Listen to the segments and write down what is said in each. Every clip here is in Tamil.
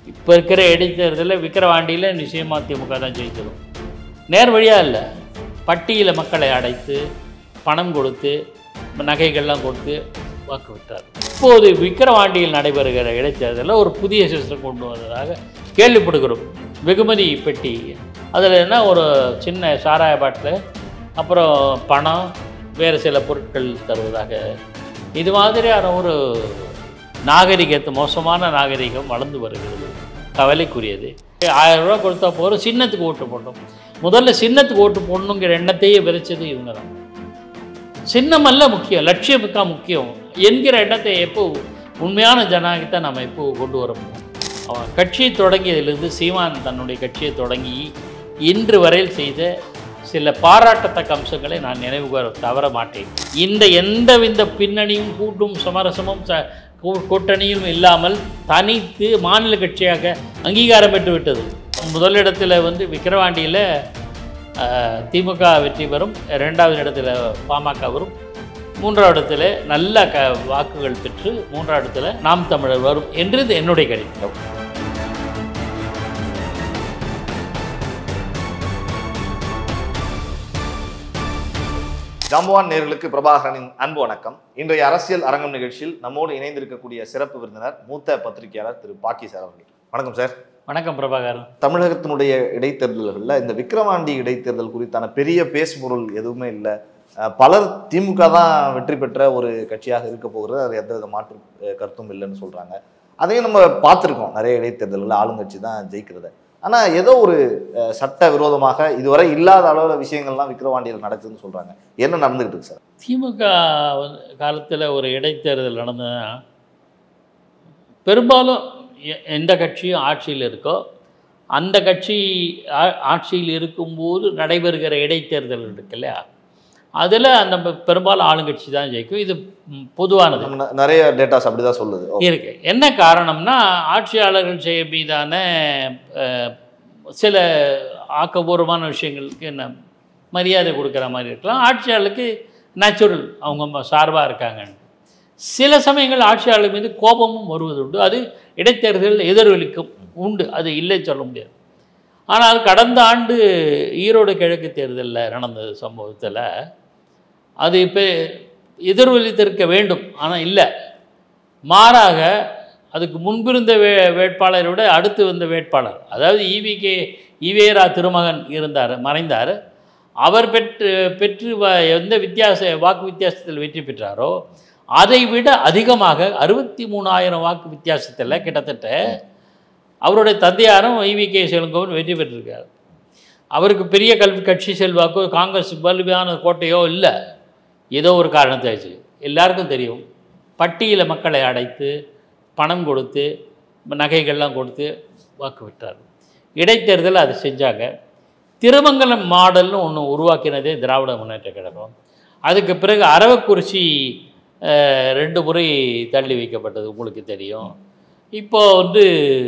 இப்போ இருக்கிற இடைத்தேர்தலில் விக்கிரவாண்டியில் நிச்சயமாக திமுக தான் ஜெயிச்சிடும் நேர் வழியாக இல்லை பட்டியல மக்களை அடைத்து பணம் கொடுத்து நகைகள்லாம் கொடுத்து வாக்கு விட்டார் இப்போது விக்கிரவாண்டியில் நடைபெறுகிற இடைத்தேர்தலில் ஒரு புதிய சிஸ்டம் கொண்டு வந்ததாக கேள்விப்படுகிறோம் வெகுமதி பெட்டி அதில் என்ன ஒரு சின்ன சாராய பாட்டில் அப்புறம் பணம் வேறு சில பொருட்கள் தருவதாக இது மாதிரியான ஒரு நாகரிகத்து மோசமான நாகரிகம் வளர்ந்து வருகிறது கவலைக்குரியது ஆயிரம் ரூபா கொடுத்தா போகிறோம் சின்னத்துக்கு ஓட்டு போட்டோம் முதல்ல சின்னத்துக்கு ஓட்டு போடணுங்கிற எண்ணத்தையே விதைச்சது இவங்க தான் சின்னம் அல்ல முக்கியம் லட்சியம் தான் முக்கியம் என்கிற எண்ணத்தை எப்போ உண்மையான ஜனநாயகத்தை நம்ம எப்போ கொண்டு வர முடியும் அவன் கட்சியை தொடங்கியதிலிருந்து சீமான் தன்னுடைய கட்சியை தொடங்கி இன்று வரையில் செய்த சில பாராட்டத்தக்க அம்சங்களை நான் நினைவு கூற தவற மாட்டேன் இந்த எந்தவித பின்னணியும் கூட்டும் சமரசமும் ச கூ- கூட்டணியும் இல்லாமல் தனித்து மாநில கட்சியாக அங்கீகாரம் பெற்று விட்டது முதலிடத்தில் வந்து விக்கிரவாண்டியில் அஹ், திமுக வெற்றி பெறும் ரெண்டாவது இடத்துல பாமக வரும் மூன்றாவது இடத்துல நல்ல க வாக்குகள் பெற்று மூன்றாவது இடத்துல நாம் தமிழர் வரும் என்று இது என்னுடைய கணிப்பு ஜாம்பவான் நேர்களுக்கு பிரபாகரனின் அன்பு வணக்கம் இன்றைய அரசியல் அரங்கம் நிகழ்ச்சியில் நம்மோடு இணைந்திருக்கக்கூடிய சிறப்பு விருந்தினர் மூத்த பத்திரிகையாளர் திரு பாக்கி சார் அவர்கள் வணக்கம் சார் வணக்கம் பிரபாகரன் தமிழகத்தினுடைய இடைத்தேர்தல்களில் இந்த விக்கிரவாண்டி இடைத்தேர்தல் குறித்தான பெரிய பேசுபொருள் எதுவுமே இல்லை அஹ், பலர் திமுக தான் வெற்றி பெற்ற ஒரு கட்சியாக இருக்க போகிறது அது எந்தவித மாற்று அஹ், கருத்தும் இல்லைன்னு சொல்றாங்க அதையும் நம்ம பார்த்துருக்கோம் நிறைய இடைத்தேர்தல்களில் ஆளுங்கட்சி தான் ஜெயிக்கிறது ஆனால் ஏதோ ஒரு அஹ், சட்ட விரோதமாக இதுவரை இல்லாத அளவில் விஷயங்கள்லாம் விக்கிரவாண்டியில் நடக்குதுன்னு சொல்றாங்க என்ன நடந்துகிட்டு இருக்கு சார் திமுக காலத்தில் ஒரு இடைத்தேர்தல் நடந்ததுன்னா பெரும்பாலும் எ- எந்த கட்சியும் ஆட்சியில் இருக்கோ அந்த கட்சி ஆ- ஆட்சியில் இருக்கும்போது நடைபெறுகிற இடைத்தேர்தல் இருக்கு இல்லையா அதில் அந்த பெ- பெரும்பாலும் ஆளுங்கட்சி தான் ஜெயிக்கும் இது ம், பொதுவானது நம்ம ந- நிறைய டேட்டாஸ் அப்படிதான் சொல்லுது ஓ, இருக்கு என்ன காரணம்னா ஆட்சியாளர்கள் செய்ய மீதான அஹ், சில ஆக்கபூர்வமான விஷயங்களுக்கு என்ன மரியாதை கொடுக்குற மாதிரி இருக்கலாம் ஆட்சியாளருக்கு நேச்சுரல் அவங்க சார்பாக இருக்காங்க சில சமயங்கள் ஆட்சியாளர் மீது கோபமும் வருவது உண்டு அது இடைத்தேர்தலில் எதிரொலிக்கும் உண்டு அது இல்லை சொல்ல முடியாது ஆனால் கடந்த ஆண்டு ஈரோடு கிழக்கு தேர்தலில் நடந்த சம்பவத்தில் அது இப்போ எதிரொலித்திருக்க வேண்டும் ஆனால் இல்லை மாறாக அதுக்கு முன்பிருந்த வே வேட்பாளரை விட அடுத்து வந்த வேட்பாளர் அதாவது ஈவிகே ஈவேரா திருமகன் இருந்தார் மறைந்தார் அவர் பெற்று பெற்று வ- எந்த வித்தியாச வாக்கு வித்தியாசத்தில் வெற்றி பெற்றாரோ அதை விட அதிகமாக அறுபத்தி மூணாயிரம் வாக்கு வித்தியாசத்தில் கிட்டத்தட்ட அவருடைய தந்தையாரும் ஈவிகே செலுங்கோவன் வெற்றி பெற்றிருக்கார் அவருக்கு பெரிய கல்வி கட்சி செல்வாக்கோ காங்கிரஸ் வலிமையான கோட்டையோ இல்லை ஏதோ ஒரு காரணத்தை வச்சு எல்லாருக்கும் தெரியும் பட்டியல மக்களை அடைத்து பணம் கொடுத்து நகைகள்லாம் கொடுத்து வாக்கு விட்டார் இடைத்தேர்தல் அதை செஞ்சாங்க திருமங்கலம் மாடல்னு ஒன்று உருவாக்கினதே திராவிட முன்னேற்ற கழகம் அதுக்கு பிறகு அரவக்குறிச்சி அஹ், ரெண்டு முறை தள்ளி வைக்கப்பட்டது உங்களுக்கு தெரியும் இப்போ வந்து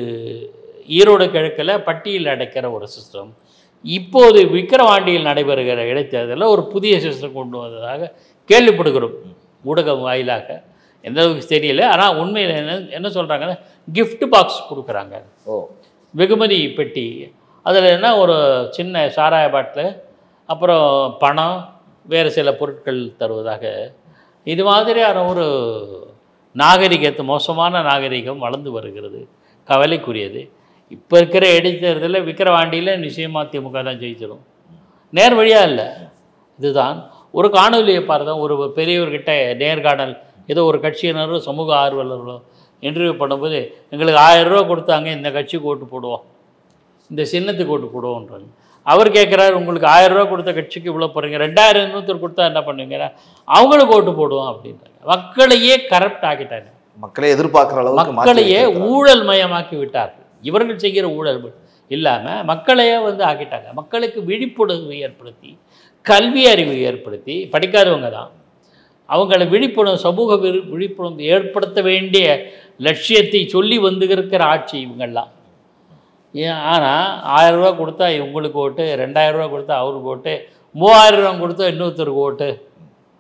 ஈரோடு கிழக்கில் பட்டியல் அடைக்கிற ஒரு சிஸ்டம் இப்போது விக்கிரவாண்டியில் நடைபெறுகிற இடைத்தேர்தலில் ஒரு புதிய சிஸ்டம் கொண்டு வந்ததாக கேள்விப்படுகிறோம் ஊடகம் வாயிலாக எந்த அளவுக்கு தெரியல ஆனால் உண்மையில் என்ன என்ன சொல்கிறாங்கன்னா gift பாக்ஸ் கொடுக்குறாங்க ஓ வெகுமதி பெட்டி அதில் என்ன ஒரு சின்ன சாராய பாட்டில் அப்புறம் பணம் வேறு சில பொருட்கள் தருவதாக இது மாதிரியான ஒரு நாகரிகத்து மோசமான நாகரிகம் வளர்ந்து வருகிறது கவலைக்குரியது இப்போ இருக்கிற இடைத்தேர்தலில் விக்கிரவாண்டியில் நிச்சயமாக திமுக தான் ஜெயிச்சிடும் நேர் வழியாக இல்லை இதுதான் ஒரு காணொலியை பார்த்தோம் ஒரு பெரியவர்கிட்ட நேர்காணல் ஏதோ ஒரு கட்சியினரோ சமூக ஆர்வலர்களோ இன்டர்வியூ பண்ணும்போது எங்களுக்கு ஆயிரம் ரூபா கொடுத்தாங்க இந்த கட்சிக்கு ஓட்டு போடுவோம் இந்த சின்னத்துக்கு ஓட்டு போடுவோன்றாங்க அவர் கேட்குறாரு உங்களுக்கு ஆயிரம் ரூபா கொடுத்த கட்சிக்கு இவ்வளோ போகிறீங்க ரெண்டாயிரம் இன்னொருத்தர் கொடுத்தா என்ன பண்ணுவீங்க அவங்களுக்கு ஓட்டு போடுவோம் அப்படின்றாங்க மக்களையே கரப்ட் ஆக்கிட்டாங்க மக்களே எதிர்பார்க்குற அளவுக்கு மாற்றி மக்களையே வச்சிருக்காங்க. ஊழல் மயமாக்கி விட்டார்கள் இவர்கள் செய்கிற ஊழல் இல்லாமல் மக்களையே வந்து ஆக்கிட்டாங்க மக்களுக்கு விழிப்புணர்வு ஏற்படுத்தி கல்வி அறிவு ஏற்படுத்தி படிக்காதவங்க தான் அவங்கள விழிப்புணர்வு சமூக விழி- விழிப்புணர்வு ஏற்படுத்த வேண்டிய லட்சியத்தை சொல்லி வந்து இருக்கிற ஆட்சி இவங்கெல்லாம் ஏன் ஆனால் ஆயிரம் ரூபா கொடுத்தா இவங்களுக்கு ஓட்டு ரெண்டாயிரம் ரூபா கொடுத்தா அவருக்கு ஓட்டு மூவாயிரம் ரூபா கொடுத்தா இன்னொருத்தருக்கு ஓட்டு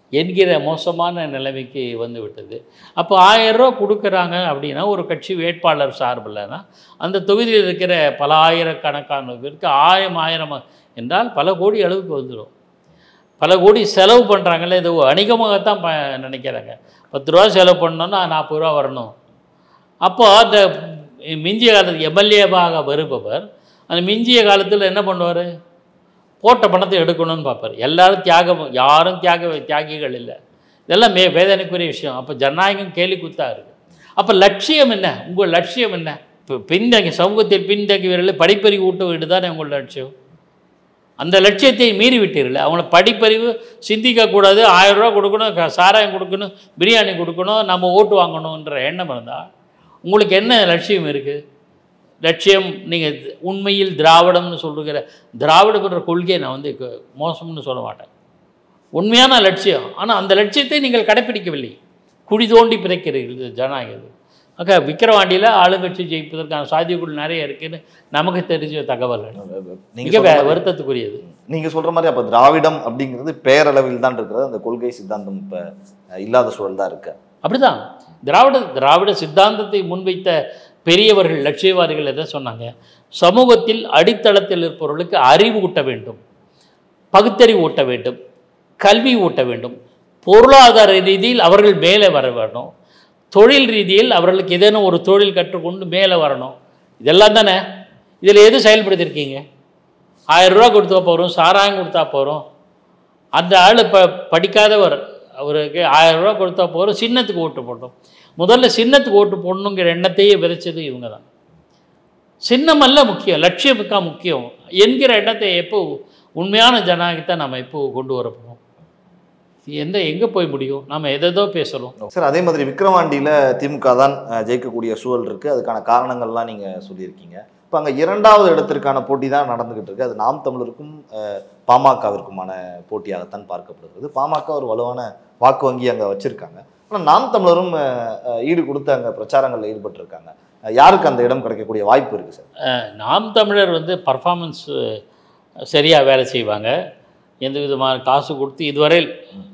என்கிற மோசமான நிலைமைக்கு வந்து விட்டது அப்போ ஆயிரம் ரூபா கொடுக்குறாங்க அப்படின்னா ஒரு கட்சி வேட்பாளர் சார்பில்னா அந்த தொகுதியில் இருக்கிற பல ஆயிரக்கணக்கான பேருக்கு ஆயிரம் ஆயிரம் என்றால் பல கோடி அளவுக்கு வந்துடும் பல கோடி செலவு பண்ணுறாங்கல்ல இது வணிகமாகத்தான் ப நினைக்கிறாங்க பத்து ரூபா செலவு பண்ணோன்னா நாற்பது ரூபா வரணும் அப்போ அந்த மிஞ்சிய காலத்தில் எம்எல்ஏவாக வருபவர் அந்த மிஞ்சிய காலத்தில் என்ன பண்ணுவார் போட்ட பணத்தை எடுக்கணும்னு பார்ப்பார் எல்லாரும் தியாகம் யாரும் தியாக தியாகிகள் இல்லை இதெல்லாம் மே வேதனைக்குரிய விஷயம் அப்போ ஜனநாயகம் கேலி குத்தா இருக்கு அப்போ லட்சியம் என்ன உங்கள் லட்சியம் என்ன இப்போ பின்தங்கி சமூகத்தில் பின்தங்கியவர்களை படிப்பறிவு ஊட்ட வேண்டு தானே உங்கள் லட்சியம் அந்த லட்சியத்தை மீறி விட்டீர்கள் அவங்கள படிப்பறிவு சிந்திக்கக்கூடாது ஆயிரம் ரூபா கொடுக்கணும் க- சாராயம் கொடுக்கணும் பிரியாணி கொடுக்கணும் நம்ம ஓட்டு வாங்கணுன்ற எண்ணம் இருந்தால் உங்களுக்கு என்ன லட்சியம் இருக்குது லட்சியம் நீங்கள் உண்மையில் திராவிடம்னு சொல்லுகிற திராவிடம்ன்ற கொள்கையை நான் வந்து க- மோசம்னு சொல்ல மாட்டேன் உண்மையான லட்சியம் ஆனால் அந்த லட்சியத்தை நீங்கள் கடைப்பிடிக்கவில்லை குழி தோண்டி பிறக்கிறீர்கள் ஜனநாயகம் அக்கா விக்கிரவாண்டியில் ஆளுங்கட்சி ஜெயிப்பதற்கான சாத்தியக்குள் நிறைய இருக்குன்னு நமக்கு தெரிஞ்ச தகவல்கள் நீங்க மிக சொல்ற வே- மாதிரி- வருத்தத்துக்குரியது நீங்க சொல்ற மாதிரி அப்ப திராவிடம் அப்படிங்கிறது பேரளவில் தான் இருக்கிறது அந்த கொள்கை சித்தாந்தம் இப்ப அஹ், இல்லாத சூழல் தான் இருக்கு அப்படிதான் திராவிட திராவிட சித்தாந்தத்தை முன்வைத்த பெரியவர்கள் லட்சியவாதிகள் என்ன சொன்னாங்க சமூகத்தில் அடித்தளத்தில் இருப்பவர்களுக்கு அறிவு ஊட்ட வேண்டும் பகுத்தறிவு ஊட்ட வேண்டும் கல்வி ஊட்ட வேண்டும் பொருளாதார ரீதியில் அவர்கள் மேலே வர வேண்டும் தொழில் ரீதியில் அவர்களுக்கு ஏதேனும் ஒரு தொழில் கற்றுக்கொண்டு மேலே வரணும் இதெல்லாம் தானே இதில் எது செயல்படுத்தியிருக்கீங்க ஆயிரம் ரூபா கொடுத்தா போகிறோம் சாராயம் கொடுத்தா போகிறோம் அந்த ஆள் ப படிக்காதவர் அவருக்கு ஆயிரம் ரூபா கொடுத்தா போகிறோம் சின்னத்துக்கு ஓட்டு போட்டோம் முதல்ல சின்னத்துக்கு ஓட்டு போடணுங்கிற எண்ணத்தையே விதைச்சது இவங்க தான் சின்னம் அல்ல முக்கியம் லட்சியம் மிக்க முக்கியம் என்கிற எண்ணத்தை எப்போ உண்மையான ஜனநாயகத்தை நம்ம எப்போ கொண்டு வர போகிறோம் எந்த எங்கே போய் முடியும் நம்ம எதேதோ பேசுகிறோம் சார் அதே மாதிரி விக்கிரவாண்டியில திமுக தான் அஹ், ஜெயிக்கக்கூடிய சூழல் இருக்கு அதுக்கான காரணங்கள்லாம் நீங்க சொல்லியிருக்கீங்க இப்போ அங்க இரண்டாவது இடத்திற்கான போட்டி தான் நடந்துகிட்டு இருக்கு அது நாம் தமிழருக்கும் அஹ், பாமகவிற்குமான போட்டியாகத்தான் பார்க்கப்படுகிறது பாமக ஒரு வலுவான வாக்கு வங்கி அங்க வச்சிருக்காங்க ஆனா நாம் தமிழரும் அஹ், அஹ், ஈடு கொடுத்து அங்க பிரச்சாரங்கள்ல ஈடுபட்டு இருக்காங்க யாருக்கு அந்த இடம் கிடைக்கக்கூடிய வாய்ப்பு இருக்கு சார் நாம் தமிழர் வந்து பர்ஃபார்மன்ஸ் சரியாக வேலை செய்வாங்க எந்த விதமான காசு கொடுத்து இதுவரையில்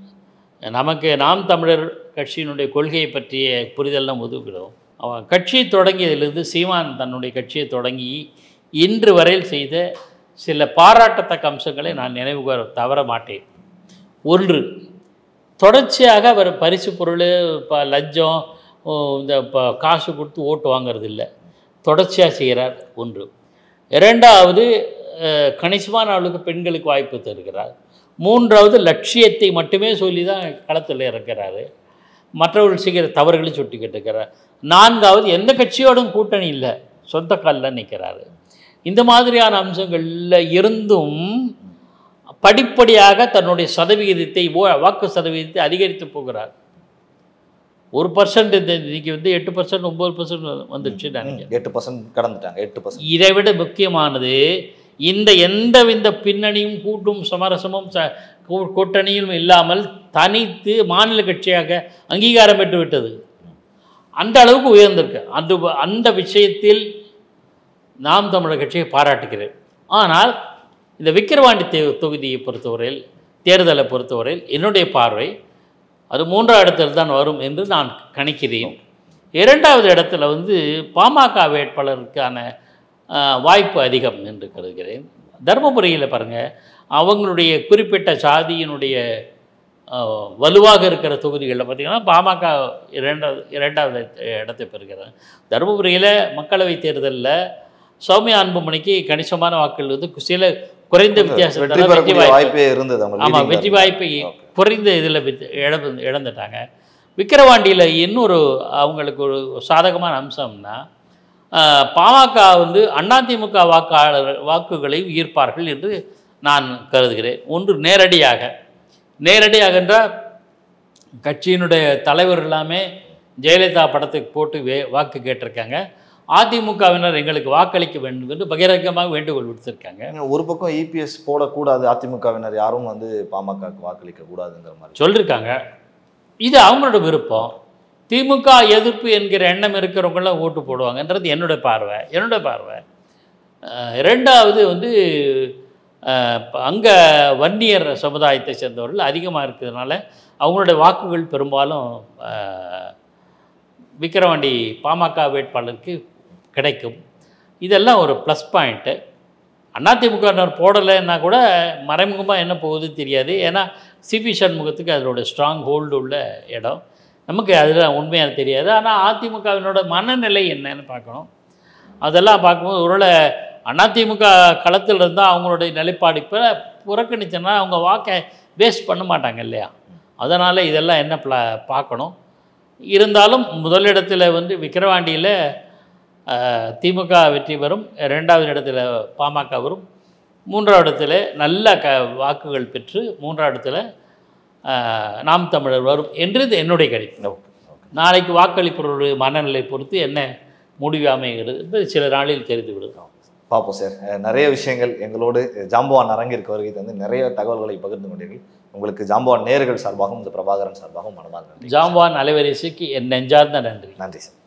நமக்கு நாம் தமிழர் கட்சியினுடைய கொள்கையை பற்றிய புரிதல்லாம் ஒதுக்கிடும் அவன் கட்சியை தொடங்கியதிலிருந்து சீமான் தன்னுடைய கட்சியை தொடங்கி இன்று வரையில் செய்த சில பாராட்டத்தக்க அம்சங்களை நான் நினைவு கூர தவற மாட்டேன் ஒன்று தொடர்ச்சியாக அவர் பரிசு பொருள் இப்போ லஞ்சம் ஓ, இந்த இப்போ காசு கொடுத்து ஓட்டு வாங்குறது இல்லை தொடர்ச்சியாக செய்கிறார் ஒன்று இரண்டாவது அஹ், கணிசமான அளவுக்கு பெண்களுக்கு வாய்ப்பு தருகிறார் மூன்றாவது லட்சியத்தை மட்டுமே சொல்லி தான் களத்தில் இறக்கிறாரு மற்றவர்கள் செய்கிற தவறுகளை சுட்டிக்கிட்டு இருக்கிறார் நான்காவது எந்த கட்சியோடும் கூட்டணி இல்லை சொந்த காலில் நிற்கிறாரு இந்த மாதிரியான அம்சங்களில் இருந்தும் படிப்படியாக தன்னுடைய சதவிகிதத்தை ஓ- வாக்கு சதவிகிதத்தை அதிகரித்து போகிறார் ஒரு பர்சன்ட் இன்னைக்கு வந்து எட்டு பர்சன்ட் ஒம்பது பர்சன்ட் வந்துடுச்சுன்னு நினைக்கிறேன் எட்டு பர்சன்ட் கடந்துட்டாங்க எட்டு பர்சன்ட் இதை விட முக்கியமானது இந்த எந்த வித பின்னணியும் கூட்டும் சமரசமும் ச கூ- கூட்டணியும் இல்லாமல் தனித்து மாநில கட்சியாக அங்கீகாரம் பெற்று விட்டது அந்த அளவுக்கு உயர்ந்திருக்கு அந்த அந்த விஷயத்தில் நாம் தமிழர் கட்சியை பாராட்டுகிறேன் ஆனால் இந்த விக்கிரவாண்டி தே தொகுதியை பொறுத்தவரையில் தேர்தலை பொறுத்தவரையில் என்னுடைய பார்வை அது மூன்றாவது இடத்தில் தான் வரும் என்று நான் கணிக்கிறேன் இரண்டாவது இடத்துல வந்து பாமக வேட்பாளருக்கான ஆஹ், வாய்ப்பு அதிகம் என்று கருதுகிறேன் தருமபுரியில் பாருங்கள் அவங்களுடைய குறிப்பிட்ட சாதியினுடைய ஆஹ், வலுவாக இருக்கிற தொகுதிகளில் பார்த்திங்கன்னா பாமக இரண்டாவது இரண்டாவது இடத்தை பெறுகிறாங்க தருமபுரியில் மக்களவைத் தேர்தலில் சௌமியா அன்புமணிக்கு கணிசமான வாக்குகள் வந்து சில குறைந்த வெற்றி வித்தியாசத்தில் பெறக்கூடிய வெற்றி வாய்ப்பு வாய்ப்பே இருந்தது அவங்க ஆமாம் leading ல வெற்றி இருந்தாங்க. வாய்ப்பை Okay. குறைந்த இதில் இழந்து இழந்துட்டாங்க விக்கிரவாண்டியில் இன்னொரு அவங்களுக்கு ஒரு சாதகமான அம்சம்னா ஆஹ், பாமக வந்து அதிமுக வாக்காளர் வாக்குகளை ஈர்ப்பார்கள் என்று நான் கருதுகிறேன் ஒன்று நேரடியாக நேரடியாக என்றால் கட்சியினுடைய தலைவர் எல்லாமே ஜெயலலிதா படத்துக்கு போட்டு வே வாக்கு கேட்டிருக்காங்க அதிமுகவினர் எங்களுக்கு வாக்களிக்க வேண்டும் என்று பகிரங்கமாக வேண்டுகோள் விடுத்திருக்காங்க ஏங்க, ஒரு பக்கம் இபிஎஸ் போடக்கூடாது அதிமுகவினர் யாரும் வந்து பாமகவுக்கு வாக்களிக்க கூடாதுங்கிற மாதிரி சொல்லியிருக்காங்க இது அவங்களோட விருப்பம் திமுக எதிர்ப்பு என்கிற எண்ணம் இருக்கிறவங்களாம் ஓட்டு போடுவாங்கன்றது என்னோட பார்வை என்னோட பார்வை அஹ் ரெண்டாவது வந்து அங்கே வன்னியர் சமுதாயத்தை சேர்ந்தவர்கள் அதிகமாக இருக்கிறதுனால அவங்களுடைய வாக்குகள் பெரும்பாலும் அஹ், விக்கிரவாண்டி பாமக வேட்பாளருக்கு கிடைக்கும் இதெல்லாம் ஒரு ப்ளஸ் பாயிண்ட்டு அதிமுகவினர் போடலைன்னா கூட மறைமுகமாக என்ன போகுதுன்னு தெரியாது ஏன்னா சிபி சண்முகத்துக்கு அதோட ஸ்ட்ராங் ஹோல்டு உள்ள இடம் நமக்கு அதில் உண்மையாக தெரியாது ஆனால் அதிமுகவினோட மனநிலை என்னன்னு பார்க்கணும் அதெல்லாம் பார்க்கும்போது ஒருவேளை அதிமுக களத்தில் இருந்தால் அவங்களுடைய நிலைப்பாடு இப்போ புறக்கணிச்சோன்னா அவங்க வாக்கை வேஸ்ட் பண்ண மாட்டாங்க இல்லையா அதனால் இதெல்லாம் என்ன ப்ளா பார்க்கணும் இருந்தாலும் முதலிடத்தில் வந்து விக்கிரவாண்டியில் அஹ், திமுக வெற்றி பெறும் ரெண்டாவது இடத்துல பாமக வரும் மூன்றாவது இடத்துல நல்ல க வாக்குகள் பெற்று மூன்றாவது இடத்துல அஹ், நாம் தமிழர் வரும் என்றது என்னுடைய கணிப்பு ஓகே ஓகே நாளைக்கு வாக்களிப்பவருடைய மனநிலை பொறுத்து என்ன முடிவு அமைகிறது என்பது சில நாளில் தெரிந்து விடுகிறோம் பார்ப்போம் சார் அஹ் நிறைய விஷயங்கள் எங்களோடு ஜாம்பவான் அரங்கிற்கு வருகை தந்து நிறைய தகவல்களை பகிர்ந்து கொண்டீர்கள் உங்களுக்கு ஜாம்பவான் நேர்கள் சார்பாகவும் இந்த பிரபாகரன் சார்பாகவும் மனமார்ந்த நன்றி ஜாம்வான் அலைவரிசைக்கு என் நெஞ்சார்ந்த நன்றி நன்றி சார்